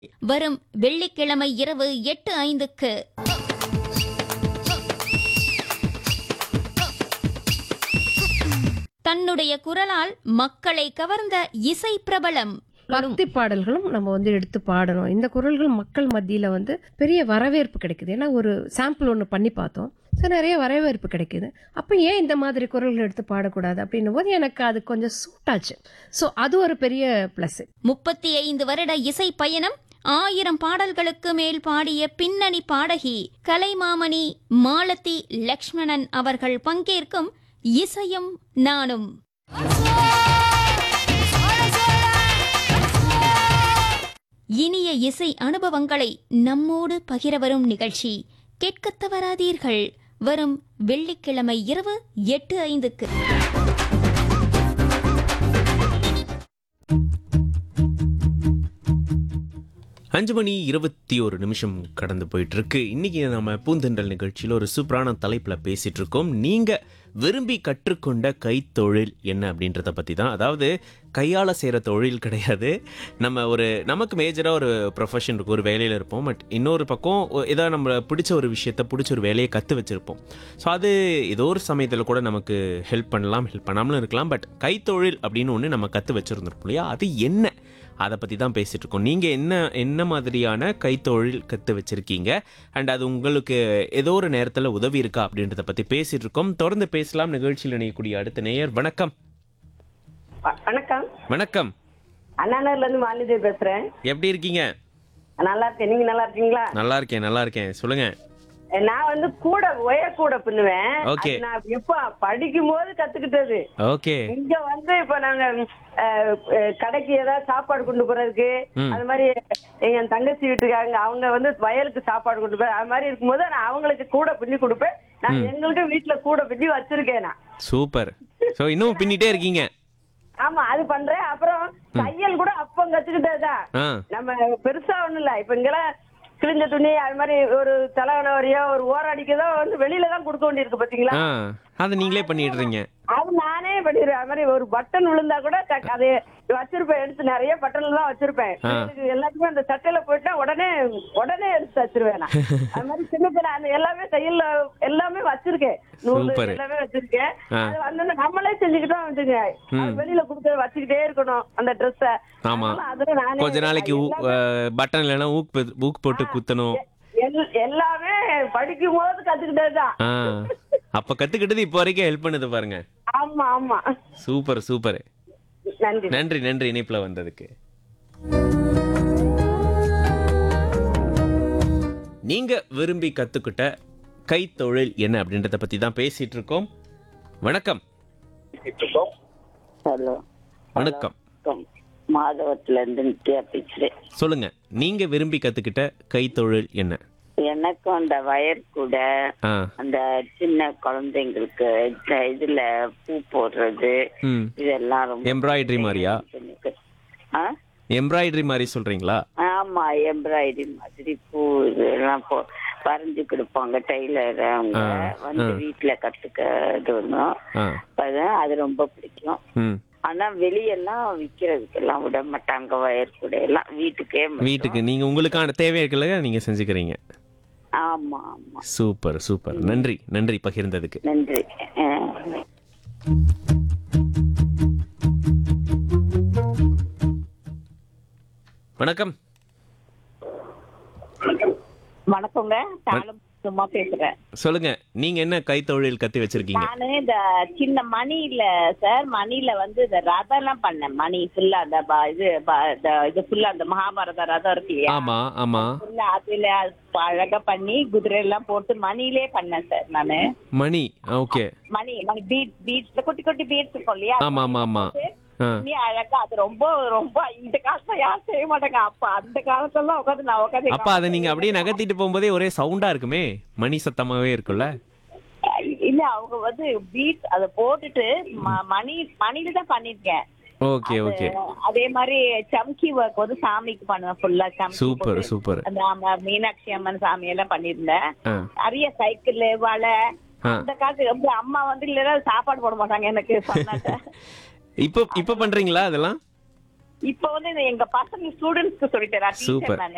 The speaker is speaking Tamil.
வரும் வெள்ளிக்கிழமை இரவு எட்டு ஐந்துக்கு தன்னுடைய குரலால் மக்களை கவர்ந்த இசை பிரபலம் பக்தி பாடல்களும் நம்ம வந்து எடுத்து பாடணும் இந்த குரல்கள் மக்கள் மத்தியில வந்து பெரிய வரவேற்பு கிடைக்குது ஏன்னா ஒரு சாம்பிள் ஒன்று பண்ணி பார்த்தோம் ஸோ நிறைய வரவேற்பு கிடைக்குது அப்போ ஏன் இந்த மாதிரி குரல்கள் எடுத்து பாடக்கூடாது அப்படின்னும் போது எனக்கு அது கொஞ்சம் சூட் ஆச்சு ஸோ அது ஒரு பெரிய ப்ளஸ் முப்பத்தி ஐந்து வருட இசை பயணம் ஆயிரம் பாடல்களுக்கு மேல் பாடிய பின்னணி பாடகி கலைமாமணி மாலதி லக்ஷ்மணன் அவர்கள் பங்கேற்கும் இசையும் நானும் இனிய இசை அனுபவங்களை நம்மோடு பகிர வரும் நிகழ்ச்சி கேட்கத் தவறாதீர்கள் வரும் வெள்ளிக்கிழமை இரவு எட்டு ஐந்துக்கு அஞ்சு மணி இருபத்தி ஒரு நிமிஷம் கடந்து போயிட்டு இருக்கு இன்னைக்கு நம்ம பூந்தென்றல் நிகழ்ச்சியில் ஒரு சூப்பரான தலைப்பில் பேசிட்டு இருக்கோம் நீங்க விரும்பி கற்றுக்கொண்ட கைத்தொழில் என்ன அப்படின்றத பற்றி தான் அதாவது கையால் செய்கிற தொழில் கிடையாது நம்ம ஒரு நமக்கு மேஜராக ஒரு ப்ரொஃபஷன் இருக்கும் ஒரு வேலையில் இருப்போம் பட் இன்னொரு பக்கம் ஒ- ஏதாவது நம்ம பிடிச்ச ஒரு விஷயத்த பிடிச்ச ஒரு வேலையை கற்று வச்சுருப்போம் ஸோ அது ஏதோ ஒரு சமயத்தில் கூட நமக்கு ஹெல்ப் பண்ணலாம் ஹெல்ப் பண்ணாமலும் இருக்கலாம் பட் கைத்தொழில் அப்படின்னு ஒன்று நம்ம கற்று வச்சுருந்துருப்போம் இல்லையா அது என்ன அதை பற்றி தான் பேசிகிட்டு இருக்கோம் நீங்கள் என்ன என்ன மாதிரியான கைத்தொழில் கற்று வச்சுருக்கீங்க அண்ட் அது உங்களுக்கு ஏதோ ஒரு நேரத்தில் உதவி இருக்கா அப்படின்றத பற்றி பேசிகிட்டு இருக்கோம் தொடர்ந்து பேசலாம் நிகழ்ச்சியில் இணையக்கூடிய அடுத்த நேயர் வணக்கம் வ- வணக்கம் வணக்கம் அண்ணாநகர்ல இருந்து மாலிதே பேசுறேன் எப்படி இருக்கீங்க நல்லா இருக்கேன் நீங்க நல்லா இருக்கீங்களா நல்லா இருக்கேன் நல்லா இருக்கேன் சொல்லுங்கள் நான் வந்து கூட ஒயர் கூட பின்னுவேன் Okay. அது நான் இப்ப படிக்கும் போது கத்துக்கிட்டது ஓகே இங்க வந்து இப்ப நாங்க அஹ், அஹ், கடைக்கு ஏதாவது சாப்பாடு கொண்டு போறதுக்கு ம். அது மாதிரி எங்க தங்கச்சி வீட்டுக்காரங்க அவங்க வந்து வயலுக்கு சாப்பாடு கொண்டு போய் அது மாதிரி இருக்கும்போது நான் அவங்களுக்கு கூட பின்னி கொடுப்பேன் நான் எங்களுக்கு வீட்டுல கூட பின்னி வச்சிருக்கேன் நான் சூப்பர் ஸோ இன்னும் பின்னிட்டே இருக்கீங்க ஆமா அது பண்றேன் அப்புறம் தையல் கூட அப்ப கத்துக்கிட்டதுதான் ஆ நம்ம பெருசா ஒண்ணும் இல்ல இப்ப இங்கெல்லாம் கிழிஞ்ச துணி அது மாதிரி ஒரு தலைவனவரையோ ஒரு ஓரடிக்கதோ வந்து வெளியில தான் கொடுக்க வேண்டியிருக்கு பாத்தீங்களா ஆ அதை நீங்களே பண்ணிடுறீங்க அது நானே பண்ணிடுவேன் அது மாதிரி ஒரு பட்டன் விழுந்தா கூட டக் அது வச்சிருப்பேன் எடுத்து நிறைய பட்டன் தான் வச்சிருப்பேன் ஆ. எனக்கு எல்லாத்துக்குமே அந்த சட்டையில போயிட்டா உடனே உடனே எடுத்து வச்சிருவேன் நான் அது மாதிரி சின்ன சின்ன அந்த எல்லாமே தையல்ல எல்லாமே வச்சிருக்கேன் நூல் Super. எல்லாமே வச்சிருக்கேன் ஆ. அது வந்து நம்மளே செஞ்சுக்கிட்டோம் வந்துங்க அது வெளியில கொடுக்க வச்சுக்கிட்டே இருக்கணும் அந்த ட்ரெஸ்ஸ ஆமா. அதுல நானே கொஞ்ச நாளைக்கு பட்டன் இல்லைன்னா ஊக் பு- ஊக் போட்டு குத்தணும் எல்- எல்லாமே படிக்கும் போது கத்துக்கிட்டதுதான் ஆ அப்போ கற்றுக்கிட்டது இப்போ வரைக்கும் ஹெல்ப் பண்ணுது பாருங்க ஆமா ஆமா சூப்பர் சூப்பர் நன்றி நன்றி நன்றி இணைப்பில் வந்ததுக்கு நீங்க விரும்பி கத்துக்கிட்ட கைத்தொழில் என்ன அப்படின்றத பத்தி தான் பேசிட்டு இருக்கோம் வணக்கம் ஹலோ வணக்கம் வணக்கம் மாதவத்துல இருந்து நித்யா பேசுறேன் சொல்லுங்க நீங்க விரும்பி கத்துக்கிட்ட கைத்தொழில் என்ன எனக்கும் அந்த வயர் கூட ஆ அந்த சின்ன குழந்தைங்களுக்கு இந்த இதுல பூ போடுறது ம் இதெல்லாம் ரொம்ப எம்ப்ராய்டரி மாதிரியா எனக்கு. ஆ? எம்ப்ராய்டரி மாதிரி சொல்றீங்களா ஆமா எம்ப்ராய்டரி மாதிரி பூ இதெல்லாம் போ வரைஞ்சு கொடுப்பாங்க டெய்லர் அவங்க ஆ, வந்து ஆ. வீட்டுல கத்துக்கிறது ஒன்றும் ஆ அதான் அது ரொம்ப பிடிக்கும் ம் ஆனா வெளியெல்லாம் விக்கிறதுக்கெல்லாம் விட மாட்டாங்க வயர் கூட எல்லாம் வீட்டுக்கே மட்டும். வீட்டுக்கு நீங்க உங்களுக்கான தேவைகளை நீங்க செஞ்சுக்கிறீங்க ஆமா ஆமா சூப்பர் சூப்பர் நன்றி நன்றி பகிர்ந்ததுக்கு நன்றி ஆ. வணக்கம் வணக்கங்க தாளம் சும்மா பேசுறேன் சொல்லுங்க நீங்க என்ன கைத்தொழில் கத்து வச்சிருக்கீங்க நானு இந்த சின்ன மணியில சார் மணியில வந்து இந்த ரதம் எல்லாம் பண்ணேன் மணி ஃபுல்லா அந்த ப- இது ப- இந்த இது ஃபுல்லா அந்த மகாபாரத ரதம் இருக்கு இல்லையா ஆமா ஆமா ஃபுல்லா அதுல அழகா பண்ணி குதிரை எல்லாம் போட்டு மணியிலே பண்ணேன் சார் நானு Mani okay Mani Mani beat beats குட்டி குட்டி பீட்ஸ் இருக்கும் இல்லையா ஆமா ஆமா ஆமா ஆ பண்ணி அழகா அது ரொம்ப ரொம்ப இந்த காலத்துல யாரும் செய்ய மாட்டாங்க அப்ப அந்த காலத்துல உட்காந்து நான் உட்காந்து அப்ப அதை நீங்க அப்படியே நகர்த்திட்டு போகும்போதே ஒரே சவுண்டா இருக்குமே மணி சத்தமாவே இருக்கும்ல இல்ல அவங்க வந்து பீட் அத போட்டுட்டு ம- மணி மணில தான் பண்ணிருக்கேன் ஓகே ஓகே அதே மாதிரி சம்கி ஒர்க் வந்து சாமிக்கு பண்ணுவேன் ஃபுல்லா சம்கி சூப்பர் போட்டு. சூப்பர் அந்த ஆமா, மீனாட்சி அம்மன் சாமி எல்லாம் பண்ணிருந்தேன் ஆ நிறைய சைக்கிள் வலை ஆ. அந்த காலத்து ரொம்ப அம்மா வந்து இல்லைன்னா சாப்பாடு போட மாட்டாங்க எனக்கு சொன்னாங்க இப்போ இப்போ பண்றீங்களா அதெல்லாம் இப்ப வந்து இந்த எங்க பசங்க ஸ்டூடெண்ட்ஸ்க்கு சொல்லிட்டேன் Super. நான்